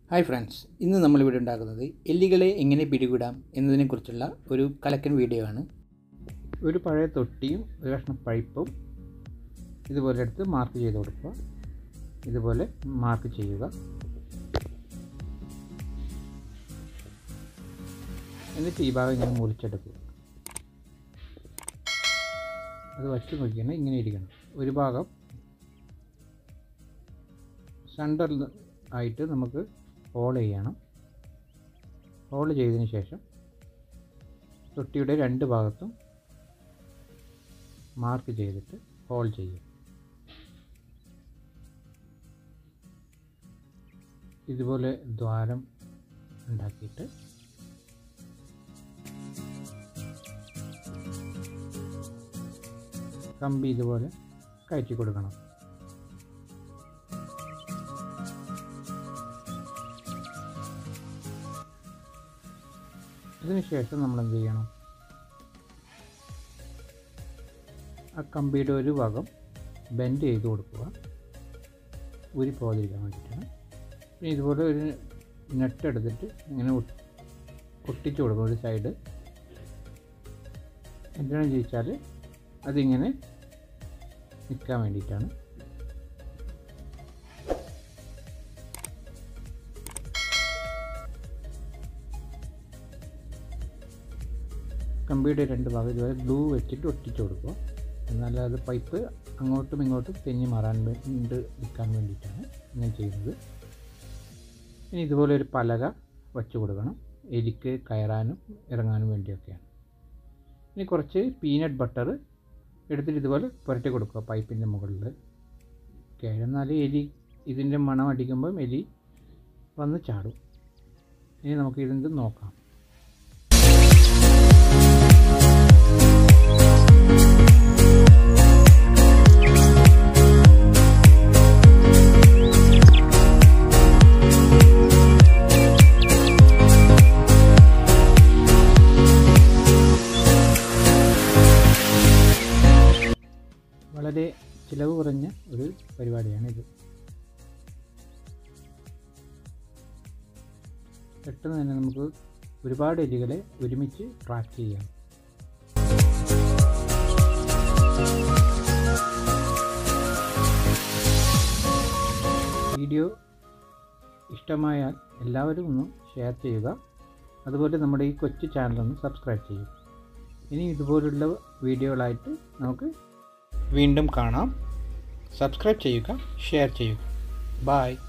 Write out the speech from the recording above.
hi friends ഇന്ന് നമ്മളിവിടെ ഉണ്ടാക്കുന്നത് എല്ലികളെ എങ്ങനെ പിടികൂടാം എന്നതിനെക്കുറിച്ചുള്ള ഒരു കലക്കൻ വീഡിയോ ആണ് ഒരു പഴയ തൊട്ടിയും ഒരു കഷ്ണം പൈപ്പും ഇതുപോലെ എടുത്ത് മാർക്ക് ചെയ്ത് കൊടുക്കുക ഇതുപോലെ മാർക്ക് ചെയ്യുക എന്നിട്ട് ഈ ഭാഗം ഇങ്ങനെ മുറിച്ചെടുക്കുക അത് വച്ച് നോക്കിയാണ് ഇങ്ങനെ ഇരിക്കണം ഒരു ഭാഗം സെൻറ്ററിൽ ആയിട്ട് നമുക്ക് ഹോൾ ചെയ്യണം ഹോൾ ചെയ്തതിന് ശേഷം തൊട്ടിയുടെ രണ്ട് ഭാഗത്തും മാർക്ക് ചെയ്തിട്ട് ഹോൾ ചെയ്യുക ഇതുപോലെ ദ്വാരം ഉണ്ടാക്കിയിട്ട് കമ്പി ഇതുപോലെ കയറ്റി കൊടുക്കണം അതിനുശേഷം നമ്മൾ എന്ത് ചെയ്യണം ആ കമ്പിയുടെ ഒരു ഭാഗം ബെൻഡ് ചെയ്ത് കൊടുക്കുക ഊരി പോകാതിരിക്കാൻ വേണ്ടിയിട്ടാണ് പിന്നെ ഇതുപോലെ ഒരു നെറ്റ് എടുത്തിട്ട് ഇങ്ങനെ ഒട്ടിച്ചു കൊടുക്കും ഒരു സൈഡ് എന്തിനാണെന്ന് ചോദിച്ചാൽ അതിങ്ങനെ നിൽക്കാൻ വേണ്ടിയിട്ടാണ് കമ്പിയുടെ രണ്ട് ഭാഗം ഇതുപോലെ ഗ്ലൂ വെച്ചിട്ട് ഒട്ടിച്ചു കൊടുക്കുക എന്നാൽ അത് പൈപ്പ് അങ്ങോട്ടും ഇങ്ങോട്ടും തെഞ്ഞ് മാറാൻ വേണ്ടി നിൽക്കാൻ വേണ്ടിയിട്ടാണ് ഇങ്ങനെ ചെയ്യുന്നത് ഇനി ഇതുപോലെ ഒരു പലക വച്ചു കൊടുക്കണം എലിക്ക് കയറാനും ഇറങ്ങാനും വേണ്ടിയൊക്കെയാണ് ഇനി കുറച്ച് പീനട്ട് ബട്ടർ എടുത്തിട്ട് ഇതുപോലെ പുരട്ടി കൊടുക്കുക പൈപ്പിൻ്റെ മുകളിൽ ഒക്കെ എന്നാൽ എലി ഇതിൻ്റെ മണം അടിക്കുമ്പം എലി വന്ന് ചാടും ഇനി നമുക്ക് ഇതിൻ്റെ നോക്കാം വളരെ ചിലവ് കുറഞ്ഞ ഒരു പരിപാടിയാണിത് പെട്ടെന്ന് തന്നെ നമുക്ക് ഒരുപാട് എലികളെ ഒരുമിച്ച് ട്രാക്ക് ചെയ്യാം വീഡിയോ ഇഷ്ടമായാൽ എല്ലാവരും ഒന്ന് ഷെയർ ചെയ്യുക അതുപോലെ നമ്മുടെ ഈ കൊച്ചു ചാനലൊന്ന് സബ്സ്ക്രൈബ് ചെയ്യുക ഇനി ഇതുപോലുള്ള വീഡിയോകളായിട്ട് നമുക്ക് വീണ്ടും കാണാം സബ്സ്ക്രൈബ് ചെയ്യുക ഷെയർ ചെയ്യുക ബായ്